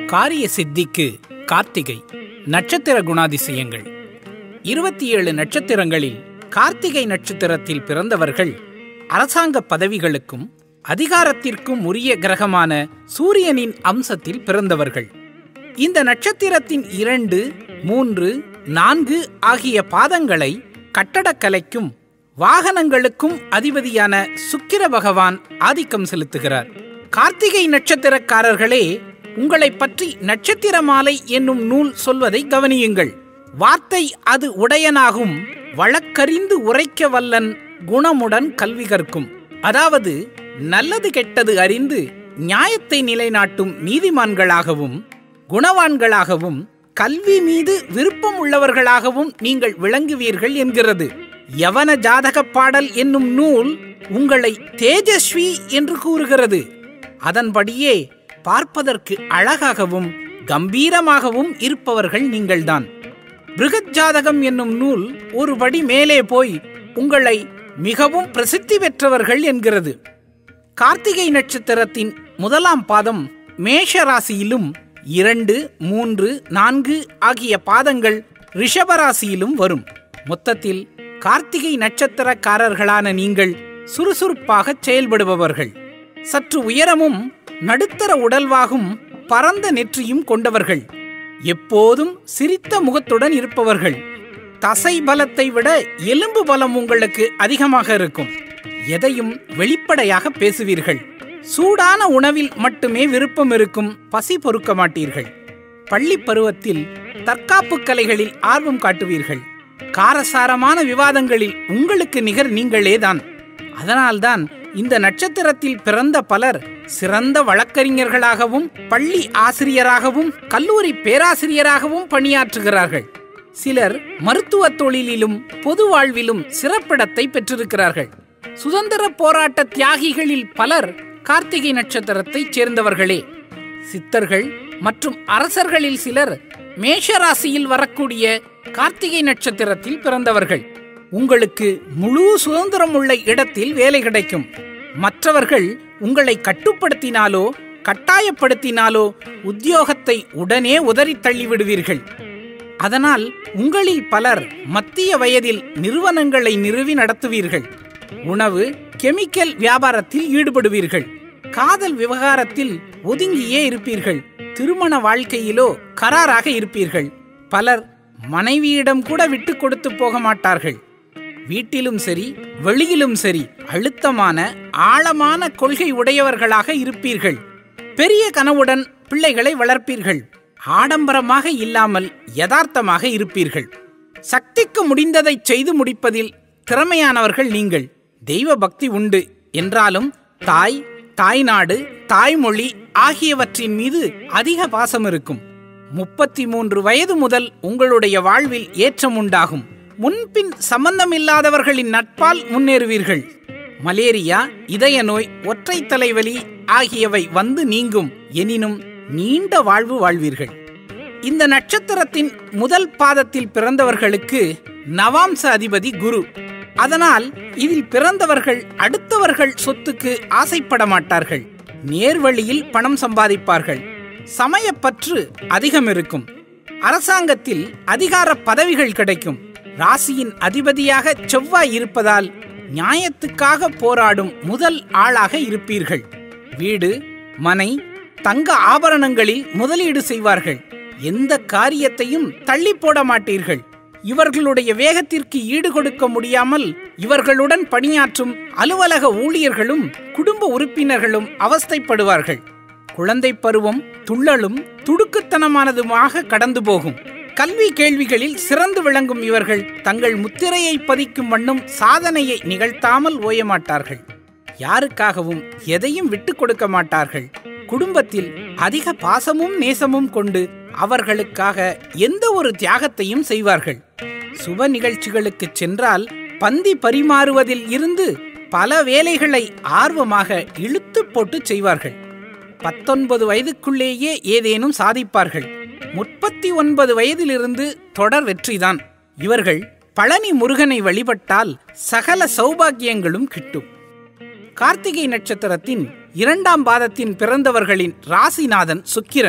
காரிய சித்திக்கு கார்த்திகை நட்சத்திர குணாதிசயங்கள் இருபத்தி ஏழு நட்சத்திரங்களில் கார்த்திகை நட்சத்திரத்தில் பிறந்தவர்கள் அரசாங்க பதவிகளுக்கும் அதிகாரத்திற்கும் உரிய கிரகமான சூரியனின் அம்சத்தில் பிறந்தவர்கள் இந்த நட்சத்திரத்தின் இரண்டு மூன்று நான்கு ஆகிய பாதங்களை கட்டடக்கலைக்கும் வாகனங்களுக்கும் அதிபதியான சுக்கிர பகவான் ஆதிக்கம் செலுத்துகிறார் கார்த்திகை நட்சத்திரக்காரர்களே உங்களை பற்றி நட்சத்திர மாலை என்னும் நூல் சொல்வதை கவனியுங்கள் வார்த்தை அது உடையனாகும் வழக்கறிந்து உரைக்க வல்லன் குணமுடன் கல்வி கற்கும் அதாவது நல்லது கெட்டது அறிந்து நியாயத்தை நிலைநாட்டும் நீதிமான்களாகவும் குணவான்களாகவும் கல்வி மீது விருப்பம் உள்ளவர்களாகவும் நீங்கள் விளங்குவீர்கள் என்கிறது யவன ஜாதக பாடல் என்னும் நூல் உங்களை தேஜஸ்வி என்று கூறுகிறது அதன்படியே பார்ப்பதற்கு அழகாகவும் கம்பீரமாகவும் இருப்பவர்கள் நீங்கள்தான் பிருகத் ஜாதகம் என்னும் நூல் ஒருபடி மேலே போய் உங்களை மிகவும் பிரசித்தி பெற்றவர்கள் என்கிறது கார்த்திகை நட்சத்திரத்தின் முதலாம் பாதம் மேஷ ராசியிலும் இரண்டு மூன்று நான்கு ஆகிய பாதங்கள் ரிஷபராசியிலும் வரும் மொத்தத்தில் கார்த்திகை நட்சத்திரக்காரர்களான நீங்கள் சுறுசுறுப்பாக செயல்படுபவர்கள் சற்று உயரமும் நடுத்தர உடல்வாகும் பரந்த நெற்றியும் கொண்டவர்கள் எப்போதும் சிரித்த முகத்துடன் இருப்பவர்கள் தசை பலத்தை விட எலும்பு பலம் உங்களுக்கு அதிகமாக இருக்கும் எதையும் வெளிப்படையாக பேசுவீர்கள் சூடான உணவில் மட்டுமே விருப்பம் இருக்கும் பசி பொறுக்க மாட்டீர்கள் பள்ளி பருவத்தில் தற்காப்பு கலைகளில் ஆர்வம் காட்டுவீர்கள் காரசாரமான விவாதங்களில் உங்களுக்கு நிகர் நீங்களேதான் அதனால்தான் இந்த நட்சத்திரத்தில் பிறந்த பலர் சிறந்த வழக்கறிஞர்களாகவும் பள்ளி ஆசிரியராகவும் கல்லூரி பேராசிரியராகவும் பணியாற்றுகிறார்கள் சிலர் மருத்துவ தொழிலிலும் பொது வாழ்விலும் சிறப்பிடத்தை பெற்றிருக்கிறார்கள் சுதந்திர போராட்ட தியாகிகளில் பலர் கார்த்திகை நட்சத்திரத்தைச் சேர்ந்தவர்களே சித்தர்கள் மற்றும் அரசர்களில் சிலர் மேஷராசியில் வரக்கூடிய கார்த்திகை நட்சத்திரத்தில் பிறந்தவர்கள் உங்களுக்கு முழு சுதந்திரம் உள்ள இடத்தில் வேலை கிடைக்கும் மற்றவர்கள் உங்களை கட்டுப்படுத்தினாலோ கட்டாயப்படுத்தினாலோ உத்தியோகத்தை உடனே உதறி தள்ளிவிடுவீர்கள் அதனால் உங்களில் பலர் மத்திய வயதில் நிறுவனங்களை நிறுவி நடத்துவீர்கள் உணவு கெமிக்கல் வியாபாரத்தில் ஈடுபடுவீர்கள் காதல் விவகாரத்தில் ஒதுங்கியே இருப்பீர்கள் திருமண வாழ்க்கையிலோ கராராக இருப்பீர்கள் பலர் மனைவியிடம் கூட விட்டு கொடுத்து போக மாட்டார்கள் வீட்டிலும் சரி வெளியிலும் சரி அழுத்தமான ஆழமான கொள்கை உடையவர்களாக இருப்பீர்கள் பெரிய கனவுடன் பிள்ளைகளை வளர்ப்பீர்கள் ஆடம்பரமாக இல்லாமல் யதார்த்தமாக இருப்பீர்கள் சக்திக்கு முடிந்ததை செய்து முடிப்பதில் திறமையானவர்கள் நீங்கள் தெய்வ பக்தி உண்டு என்றாலும் தாய் தாய்நாடு தாய்மொழி ஆகியவற்றின் மீது அதிக பாசம் இருக்கும் முப்பத்தி மூன்று வயது முதல் உங்களுடைய வாழ்வில் ஏற்றம் உண்டாகும் முன்பின் சம்பந்தமில்லாதவர்களின் நட்பால் முன்னேறுவீர்கள் மலேரியா இதய நோய் ஒற்றை தலைவலி ஆகியவை வந்து நீங்கும் எனினும் நீண்ட வாழ்வு வாழ்வீர்கள் இந்த நட்சத்திரத்தின் முதல் பாதத்தில் பிறந்தவர்களுக்கு நவாம்ச அதிபதி குரு அதனால் இதில் பிறந்தவர்கள் அடுத்தவர்கள் சொத்துக்கு ஆசைப்பட மாட்டார்கள் நேர்வழியில் பணம் சம்பாதிப்பார்கள் சமயப்பற்று அதிகம் இருக்கும் அரசாங்கத்தில் அதிகார பதவிகள் கிடைக்கும் ராசியின் அதிபதியாக செவ்வாய் இருப்பதால் நியாயத்துக்காக போராடும் முதல் ஆளாக இருப்பீர்கள் வீடு மனை தங்க ஆபரணங்களில் முதலீடு செய்வார்கள் எந்த காரியத்தையும் தள்ளி போட மாட்டீர்கள் இவர்களுடைய வேகத்திற்கு ஈடு கொடுக்க முடியாமல் இவர்களுடன் பணியாற்றும் அலுவலக ஊழியர்களும் குடும்ப உறுப்பினர்களும் அவஸ்தைப்படுவார்கள் குழந்தை பருவம் துள்ளலும் துடுக்குத்தனமானதுமாக கடந்து போகும் கல்வி கேள்விகளில் சிறந்து விளங்கும் இவர்கள் தங்கள் முத்திரையை பதிக்கும் வண்ணம் சாதனையை நிகழ்த்தாமல் ஓயமாட்டார்கள் யாருக்காகவும் எதையும் விட்டு கொடுக்க மாட்டார்கள் குடும்பத்தில் அதிக பாசமும் நேசமும் கொண்டு அவர்களுக்காக எந்த ஒரு தியாகத்தையும் செய்வார்கள் சுப நிகழ்ச்சிகளுக்கு சென்றால் பந்தி பரிமாறுவதில் இருந்து பல வேலைகளை ஆர்வமாக இழுத்து போட்டு செய்வார்கள் பத்தொன்பது வயதுக்குள்ளேயே ஏதேனும் சாதிப்பார்கள் முப்பத்தி ஒன்பது வயதிலிருந்து தொடர் வெற்றிதான் இவர்கள் பழனி முருகனை வழிபட்டால் சகல சௌபாகியங்களும் கிட்டும் கார்த்திகை நட்சத்திரத்தின் இரண்டாம் பாதத்தின் பிறந்தவர்களின் ராசிநாதன் சுக்கிரன்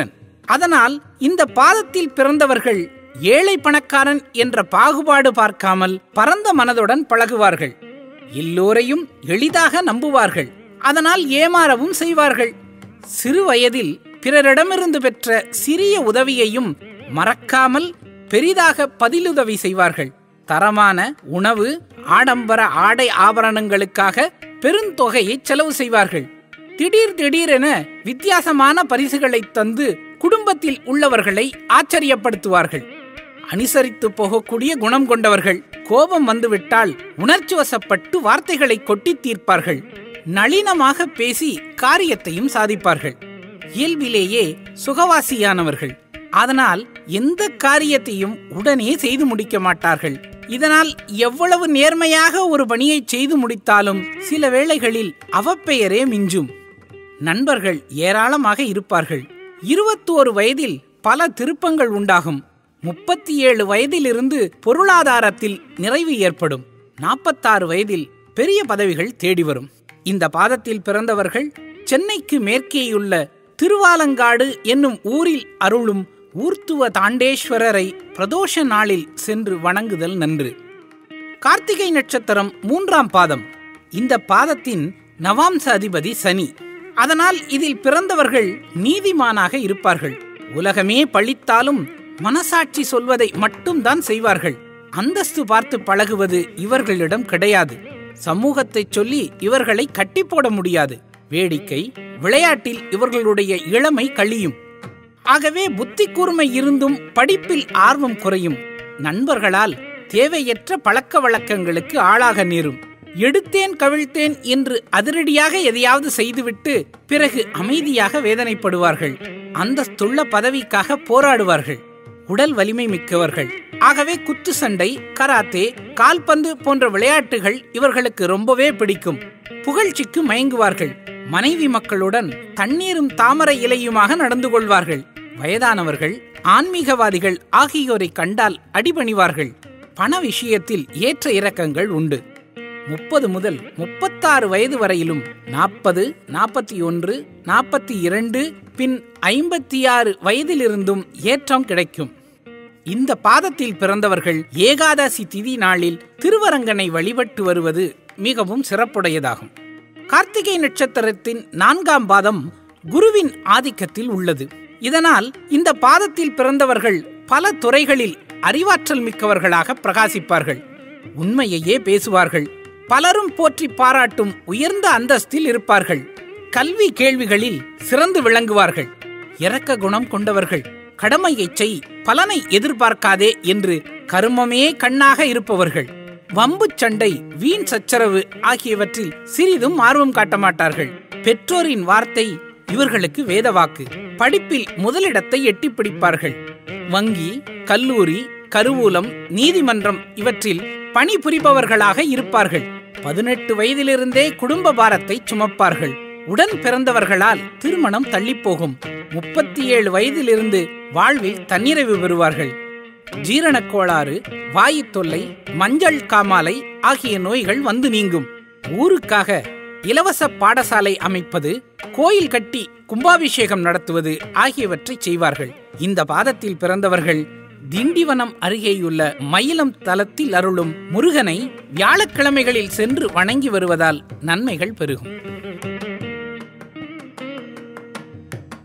அதனால் இந்த பாதத்தில் பிறந்தவர்கள் ஏழை பணக்காரன் என்ற பாகுபாடு பார்க்காமல் பரந்த மனதுடன் பழகுவார்கள் எல்லோரையும் எளிதாக நம்புவார்கள் அதனால் ஏமாறவும் செய்வார்கள் சிறு வயதில் பிறரிடமிருந்து பெற்ற சிறிய உதவியையும் மறக்காமல் பெரிதாக பதிலுதவி செய்வார்கள் தரமான உணவு ஆடம்பர ஆடை ஆபரணங்களுக்காக பெருந்தொகையை செலவு செய்வார்கள் திடீர் திடீரென வித்தியாசமான பரிசுகளை தந்து குடும்பத்தில் உள்ளவர்களை ஆச்சரியப்படுத்துவார்கள் அனுசரித்து போகக்கூடிய குணம் கொண்டவர்கள் கோபம் வந்துவிட்டால் உணர்ச்சி வசப்பட்டு வார்த்தைகளை கொட்டி தீர்ப்பார்கள் நளினமாக பேசி காரியத்தையும் சாதிப்பார்கள் இயல்பிலேயே சுகவாசியானவர்கள் அதனால் எந்த காரியத்தையும் உடனே செய்து முடிக்க மாட்டார்கள் இதனால் எவ்வளவு நேர்மையாக ஒரு பணியை செய்து முடித்தாலும் சில வேளைகளில் அவப்பெயரே மிஞ்சும் நண்பர்கள் ஏராளமாக இருப்பார்கள் இருபத்தோரு வயதில் பல திருப்பங்கள் உண்டாகும் முப்பத்தி ஏழு வயதிலிருந்து பொருளாதாரத்தில் நிறைவு ஏற்படும் நாற்பத்தாறு வயதில் பெரிய பதவிகள் தேடி வரும் இந்த பாதத்தில் பிறந்தவர்கள் சென்னைக்கு மேற்கேயுள்ள திருவாலங்காடு என்னும் ஊரில் அருளும் ஊர்த்துவ தாண்டேஸ்வரரை பிரதோஷ நாளில் சென்று வணங்குதல் நன்று கார்த்திகை நட்சத்திரம் மூன்றாம் பாதம் இந்த பாதத்தின் நவாம்ச அதிபதி சனி அதனால் இதில் பிறந்தவர்கள் நீதிமானாக இருப்பார்கள் உலகமே பழித்தாலும் மனசாட்சி சொல்வதை மட்டும்தான் செய்வார்கள் அந்தஸ்து பார்த்து பழகுவது இவர்களிடம் கிடையாது சமூகத்தை சொல்லி இவர்களை கட்டி போட முடியாது வேடிக்கை விளையாட்டில் இவர்களுடைய இளமை கழியும் ஆகவே புத்தி கூர்மை இருந்தும் படிப்பில் ஆர்வம் குறையும் நண்பர்களால் தேவையற்ற பழக்க வழக்கங்களுக்கு ஆளாக நேரும் எடுத்தேன் கவிழ்த்தேன் என்று அதிரடியாக எதையாவது செய்துவிட்டு பிறகு அமைதியாக வேதனைப்படுவார்கள் அந்தஸ்துள்ள பதவிக்காக போராடுவார்கள் உடல் வலிமை மிக்கவர்கள் ஆகவே குத்து சண்டை கராத்தே கால்பந்து போன்ற விளையாட்டுகள் இவர்களுக்கு ரொம்பவே பிடிக்கும் புகழ்ச்சிக்கு மயங்குவார்கள் மனைவி மக்களுடன் தண்ணீரும் தாமரை இலையுமாக நடந்து கொள்வார்கள் வயதானவர்கள் ஆன்மீகவாதிகள் ஆகியோரை கண்டால் அடிபணிவார்கள் பண விஷயத்தில் ஏற்ற இறக்கங்கள் உண்டு முப்பது முதல் முப்பத்தாறு வயது வரையிலும் நாற்பது நாற்பத்தி ஒன்று நாற்பத்தி இரண்டு பின் ஐம்பத்தி ஆறு வயதிலிருந்தும் ஏற்றம் கிடைக்கும் இந்த பாதத்தில் பிறந்தவர்கள் ஏகாதசி திதி நாளில் திருவரங்கனை வழிபட்டு வருவது மிகவும் சிறப்புடையதாகும் கார்த்திகை நட்சத்திரத்தின் நான்காம் பாதம் குருவின் ஆதிக்கத்தில் உள்ளது இதனால் இந்த பாதத்தில் பிறந்தவர்கள் பல துறைகளில் அறிவாற்றல் மிக்கவர்களாக பிரகாசிப்பார்கள் உண்மையையே பேசுவார்கள் பலரும் போற்றி பாராட்டும் உயர்ந்த அந்தஸ்தில் இருப்பார்கள் கல்வி கேள்விகளில் சிறந்து விளங்குவார்கள் இரக்க குணம் கொண்டவர்கள் கடமையை செய் பலனை எதிர்பார்க்காதே என்று கருமமே கண்ணாக இருப்பவர்கள் வம்பு சண்டை வீண் சச்சரவு ஆகியவற்றில் சிறிதும் ஆர்வம் காட்ட மாட்டார்கள் பெற்றோரின் வார்த்தை இவர்களுக்கு வேதவாக்கு படிப்பில் முதலிடத்தை எட்டி பிடிப்பார்கள் வங்கி கல்லூரி கருவூலம் நீதிமன்றம் இவற்றில் பணிபுரிபவர்களாக இருப்பார்கள் பதினெட்டு வயதிலிருந்தே குடும்ப பாரத்தை சுமப்பார்கள் உடன் பிறந்தவர்களால் திருமணம் தள்ளிப்போகும் முப்பத்தி ஏழு வயதிலிருந்து வாழ்வில் தன்னிறைவு பெறுவார்கள் ஜீரணக் கோளாறு வாயு தொல்லை மஞ்சள் காமாலை ஆகிய நோய்கள் வந்து நீங்கும் ஊருக்காக இலவச பாடசாலை அமைப்பது கோயில் கட்டி கும்பாபிஷேகம் நடத்துவது ஆகியவற்றை செய்வார்கள் இந்த பாதத்தில் பிறந்தவர்கள் திண்டிவனம் அருகேயுள்ள மயிலம் தலத்தில் அருளும் முருகனை வியாழக்கிழமைகளில் சென்று வணங்கி வருவதால் நன்மைகள் பெருகும்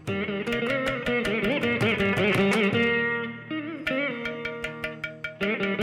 Thank you.